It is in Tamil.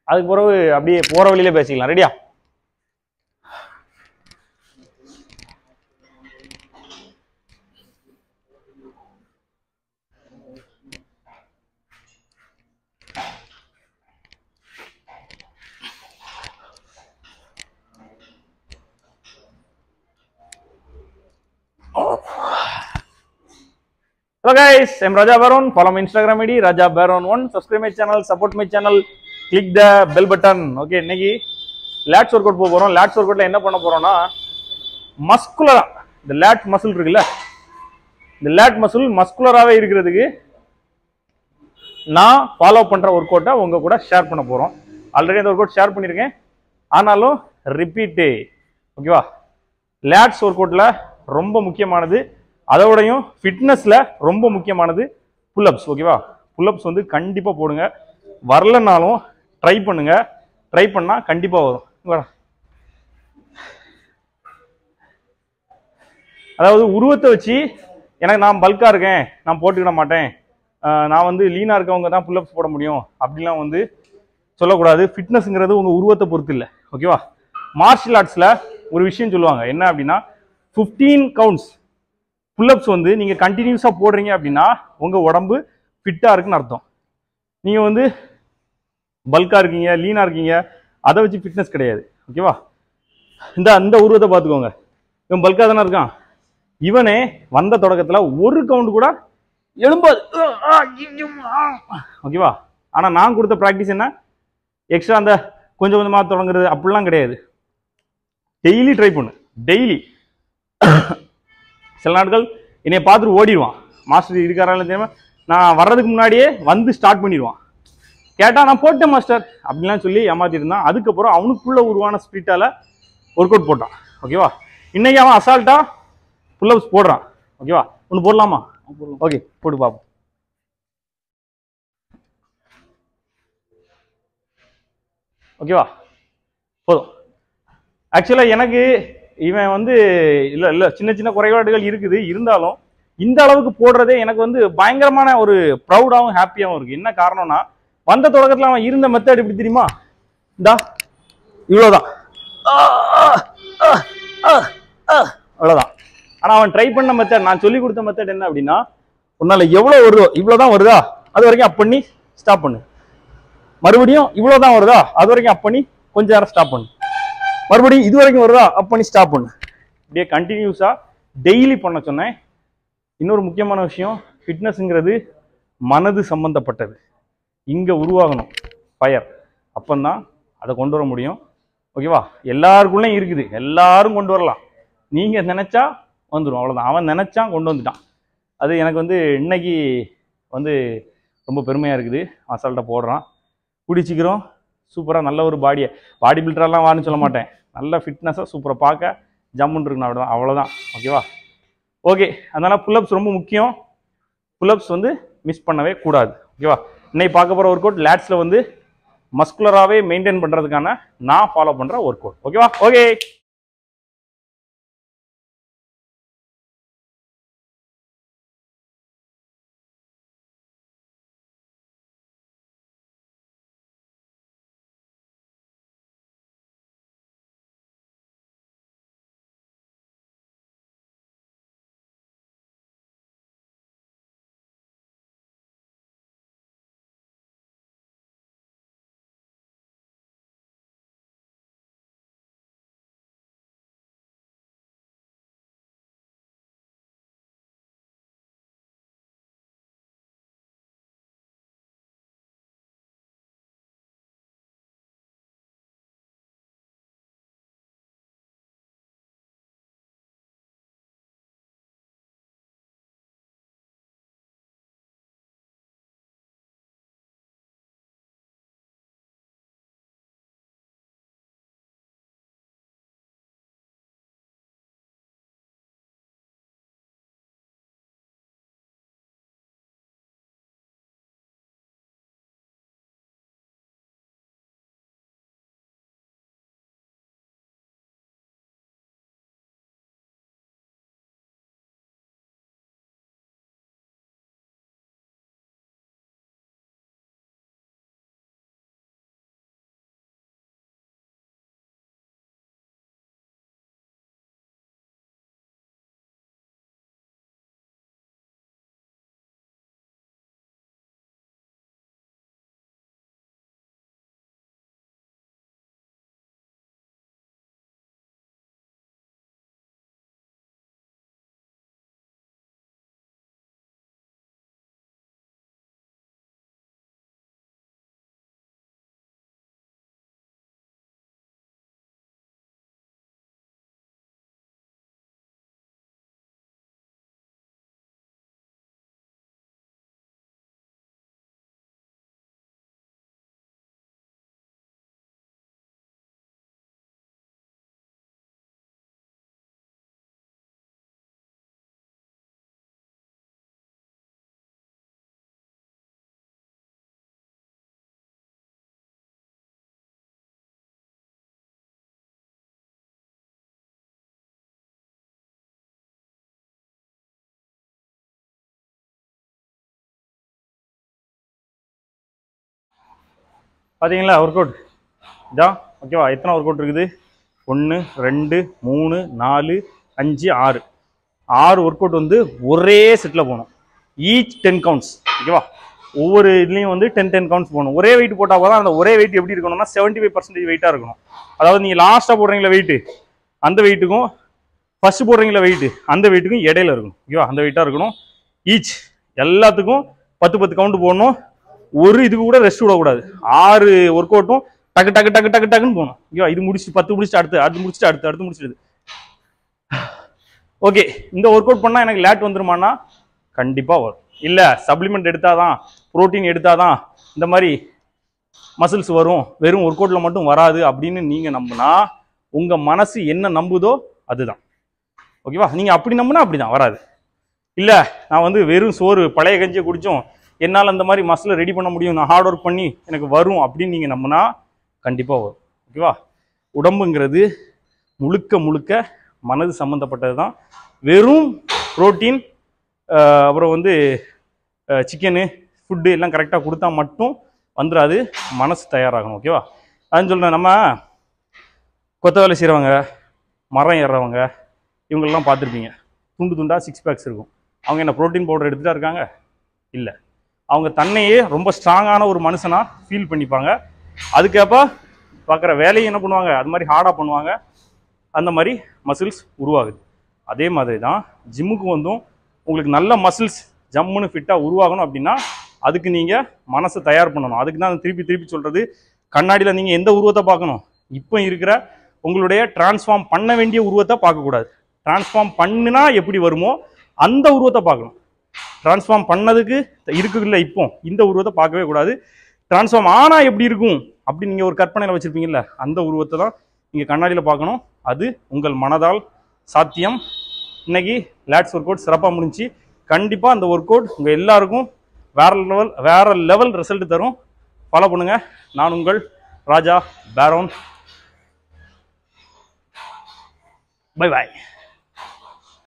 அதுக்கு பிறகு அப்படியே போற வழியிலே பேசிக்கலாம் ரெடியா Hello guys, I'm Raja Baron. Follow my Instagram ID Raja Baron one. Subscribe my channel, support my channel, click the bell button. Okay, இன்னைக்கு லேட்ஸ் ஒர்க் அவுட் போக போறோம் லேட்ஸ் ஒர்க் அவுட்ல என்ன பண்ண போறோம்னா மஸ்குலரா இந்த லேட் மசில் இருக்குல்ல இந்த லேட் மசில் மஸ்குலராகவே இருக்கிறதுக்கு நான் ஃபாலோ பண்ற ஒர்க் அவுட்டை உங்க கூட ஷேர் பண்ண போறோம் ஆல்ரெடி அந்த ஒர்க் அவுட் ஷேர் பண்ணியிருக்கேன் ஆனாலும் ரிப்பீட்டு ஓகேவா லேட்ஸ் ஒர்க் அவுட்ல ரொம்ப முக்கியமானது அதோடையும் ஃபிட்னஸ்ல ரொம்ப முக்கியமானது புல்லப்ஸ் ஓகேவா புல்லப்ஸ் வந்து கண்டிப்பா போடுங்க வரலனாலும் ட்ரை பண்ணுங்க ட்ரை பண்ணா கண்டிப்பா வரும் இங்க வாடா. அதாவது உருவத்தை வச்சு எனக்கு நான் பல்கா இருக்கேன் நான் போட்டுக்கிட மாட்டேன் ஆஹ் நான் வந்து லீனா இருக்கவங்க தான் புல்லப்ஸ் போட முடியும் அப்படிலாம் வந்து சொல்லக்கூடாது ஃபிட்னஸ்ங்கிறது உங்க உருவத்தை பொறுத்து இல்லை ஓகேவா மார்ஷியல் ஆர்ட்ஸ்ல ஒரு விஷயம் சொல்லுவாங்க என்ன அப்படின்னா 15 கவுண்ட்ஸ் புல்லப்ஸ் வந்து நீங்க கண்டினியூஸா போடுறீங்க அப்படின்னா உங்க உடம்பு ஃபிட்டா இருக்குன்னு அர்த்தம் நீங்க வந்து பல்கா இருக்கீங்க லீனா இருக்கீங்க அதை வச்சு ஃபிட்னஸ் கிடையாது ஓகேவா இந்த அந்த உருவத்தை பார்த்துக்கோங்க இவன் பல்கா தானே இருக்கான் இவனே வந்த தொடக்கத்துல ஒரு கவுண்ட் கூட எழும்பாது ஓகேவா ஆனா நான் கொடுத்த ப்ராக்டிஸ் என்ன எக்ஸ்ட்ரா அந்த கொஞ்சம் கொஞ்சமா தொடங்குறது அப்படிலாம் கிடையாது டெய்லி ட்ரை பண்ணு டெய்லி சில நாட்கள் என்னைய பார்த்துட்டு ஓடிடுவான் மாஸ்டர் இருக்காரான்னு தெரியாம நான் வர்றதுக்கு முன்னாடியே வந்து ஸ்டார்ட் பண்ணிடுவான் கேட்டா நான் போட்டேன் மாஸ்டர் அப்படிலாம் சொல்லி ஏமாத்திட்டு இருந்தான் அதுக்கப்புறம் அவனுக்குள்ள உருவான ஸ்பிரிட்டால ஒர்க் அவுட் போட்டான் ஓகேவா இன்னைக்கு அவன் அசால்ட்டா புல்லப்ஸ் போடுறான் ஓகேவா ஒன்று போடலாமா ஓகே போட்டு பார்ப்போம் ஓகேவா போதும் ஆக்சுவலாக எனக்கு இவன் வந்து இல்லை இல்லை சின்ன சின்ன குறைபாடுகள் இருக்குது இருந்தாலும் இந்த அளவுக்கு போடுறதே எனக்கு வந்து பயங்கரமான ஒரு ப்ரௌடாகவும் ஹாப்பியாகவும் இருக்கு என்ன காரணம்னா வந்த தொடக்கத்தில் அவன் இருந்த மெத்தட் எப்படி தெரியுமா இந்தா இவ்வளோதான் அவ்வளோதான் ஆனால் அவன் ட்ரை பண்ண மெத்தட் நான் சொல்லி கொடுத்த மெத்தட் என்ன அப்படின்னா உன்னால எவ்வளோ வருதோ இவ்வளோதான் வருதா அது வரைக்கும் அப் பண்ணி ஸ்டாப் பண்ணு மறுபடியும் இவ்வளவுதான் வருதா அது வரைக்கும் அப் பண்ணி கொஞ்ச நேரம் ஸ்டாப் பண்ணு மறுபடியும் இது வரைக்கும் வருதா அப் பண்ணி ஸ்டாப் பண்ணு இப்படியே கண்டினியூஸா டெய்லி பண்ண சொன்னேன் இன்னொரு முக்கியமான விஷயம் ஃபிட்னஸ்ங்கிறது மனது சம்பந்தப்பட்டது இங்க உருவாகணும் ஃபயர் அப்பந்தான் அதை கொண்டு வர முடியும் ஓகேவா எல்லாருக்குள்ளேயும் இருக்குது எல்லாரும் கொண்டு வரலாம் நீங்க நினைச்சா வந்துடும் அவ்வளவுதான் அவன் நினைச்சான் கொண்டு வந்துட்டான் அது எனக்கு வந்து இன்னைக்கு வந்து ரொம்ப பெருமையா இருக்குது அசால்ட்டா போடுறான் கூடி சீக்கிரம் சூப்பராக நல்ல ஒரு பாடியை பாடி பில்டரெல்லாம் வான்னு சொல்ல மாட்டேன் நல்ல ஃபிட்னஸாக சூப்பராக பார்க்க ஜம்முன்னு இருக்கணும் அவ்வளோதான் அவ்வளோதான் ஓகேவா ஓகே அதனால் புல்லப்ஸ் ரொம்ப முக்கியம் புல்லப்ஸ் வந்து மிஸ் பண்ணவே கூடாது ஓகேவா இன்னைக்கு பார்க்க போகிற ஒர்க் அவுட் லேட்ஸில் வந்து மஸ்குலராகவே மெயின்டைன் பண்ணுறதுக்கான நான் ஃபாலோ பண்ணுற ஒர்க் அவுட் ஓகேவா ஓகே பார்த்தீங்களா ஒர்க் அவுட் இதான் ஓகேவா எத்தனை ஒர்க் அவுட் இருக்குது ஒன்று ரெண்டு மூணு நாலு அஞ்சு ஆறு ஆறு ஒர்க் அவுட் வந்து ஒரே செட்டில் போகணும் ஈச் டென் கவுண்ட்ஸ் ஓகேவா ஒவ்வொரு இதுலேயும் வந்து டென் டென் கவுண்ட்ஸ் போகணும் ஒரே வெயிட் போட்டால் தான் அந்த ஒரே வெயிட் எப்படி இருக்கணும்னா செவன்ட்டி ஃபைவ் பர்சன்டேஜ் வெயிட்டாக இருக்கணும் அதாவது நீங்கள் லாஸ்ட்டாக போடுறீங்களா வெயிட்டு அந்த வெயிட்டுக்கும் ஃபர்ஸ்ட் போடுறீங்களா வெயிட்டு அந்த வெயிட்டுக்கும் இடையில இருக்கணும் ஓகேவா அந்த வெயிட்டாக இருக்கணும் ஈச் எல்லாத்துக்கும் பத்து பத்து கவுண்ட் போடணும் ஒரு இதுக்கு கூட ரெஸ்ட் விடக்கூடாது ஆறு ஒர்க் அவுட்டும் டக்கு டக்கு டக்கு டக்கு டக்குன்னு போகணும் ஓகேவா இது முடிச்சு பத்து முடிச்சுட்டு அடுத்து அடுத்து முடிச்சுட்டு அடுத்து அடுத்து முடிச்சிடுது ஓகே இந்த ஒர்க் அவுட் பண்ணால் எனக்கு லேட் வந்துருமானா கண்டிப்பாக வரும் இல்லை சப்ளிமெண்ட் எடுத்தாதான் புரோட்டீன் எடுத்தாதான் இந்த மாதிரி மசில்ஸ் வரும் வெறும் ஒர்க் அவுட்டில் மட்டும் வராது அப்படின்னு நீங்கள் நம்பினா உங்கள் மனசு என்ன நம்புதோ அதுதான் ஓகேவா நீங்கள் அப்படி நம்புனா அப்படி தான் வராது இல்லை நான் வந்து வெறும் சோறு பழைய கஞ்சியை குடித்தோம் என்னால் அந்த மாதிரி மசிலை ரெடி பண்ண முடியும் நான் ஹார்ட் ஒர்க் பண்ணி எனக்கு வரும் அப்படின்னு நீங்கள் நம்பினா கண்டிப்பாக வரும் ஓகேவா உடம்புங்கிறது முழுக்க முழுக்க மனது சம்மந்தப்பட்டது தான் வெறும் புரோட்டீன் அப்புறம் வந்து சிக்கனு ஃபுட்டு எல்லாம் கரெக்டாக கொடுத்தா மட்டும் வந்துடாது மனசு தயாராகணும் ஓகேவா அதுன்னு சொல்கிறேன் நம்ம கொத்த வேலை செய்கிறவங்க மரம் ஏறுறவங்க இவங்களெல்லாம் பார்த்துருப்பீங்க துண்டு துண்டாக சிக்ஸ் பேக்ஸ் இருக்கும் அவங்க என்ன புரோட்டீன் பவுடர் எடுத்துட்டா இருக்காங்க இல்லை அவங்க தன்னையே ரொம்ப ஸ்ட்ராங்கான ஒரு மனுஷனாக ஃபீல் பண்ணிப்பாங்க அதுக்கேப்ப பார்க்குற வேலையை என்ன பண்ணுவாங்க அது மாதிரி ஹார்டாக பண்ணுவாங்க அந்த மாதிரி மசில்ஸ் உருவாகுது அதே மாதிரி தான் ஜிம்முக்கு வந்தும் உங்களுக்கு நல்ல மசில்ஸ் ஜம்முன்னு ஃபிட்டாக உருவாகணும் அப்படின்னா அதுக்கு நீங்கள் மனசை தயார் பண்ணணும் அதுக்கு தான் திருப்பி திருப்பி சொல்கிறது கண்ணாடியில் நீங்கள் எந்த உருவத்தை பார்க்கணும் இப்போ இருக்கிற உங்களுடைய டிரான்ஸ்ஃபார்ம் பண்ண வேண்டிய உருவத்தை பார்க்கக்கூடாது டிரான்ஸ்ஃபார்ம் பண்ணுனா எப்படி வருமோ அந்த உருவத்தை பார்க்கணும் டிரான்ஸ்ஃபார்ம் பண்ணதுக்கு இருக்குல்ல இப்போ இந்த உருவத்தை பார்க்கவே கூடாது டிரான்ஸ்ஃபார்ம் ஆனால் எப்படி இருக்கும் அப்படி நீங்கள் ஒரு கற்பனையில் வச்சுருப்பீங்கல்ல அந்த உருவத்தை தான் நீங்கள் கண்ணாடியில் பார்க்கணும் அது உங்கள் மனதால் சாத்தியம் இன்னைக்கு லேட்ஸ் ஒர்க் அவுட் சிறப்பாக முடிஞ்சு கண்டிப்பாக அந்த ஒர்க் அவுட் உங்கள் எல்லாருக்கும் வேற லெவல் வேற லெவல் ரிசல்ட் தரும் ஃபாலோ பண்ணுங்கள் நான் உங்கள் ராஜா பேரோன் பை பாய்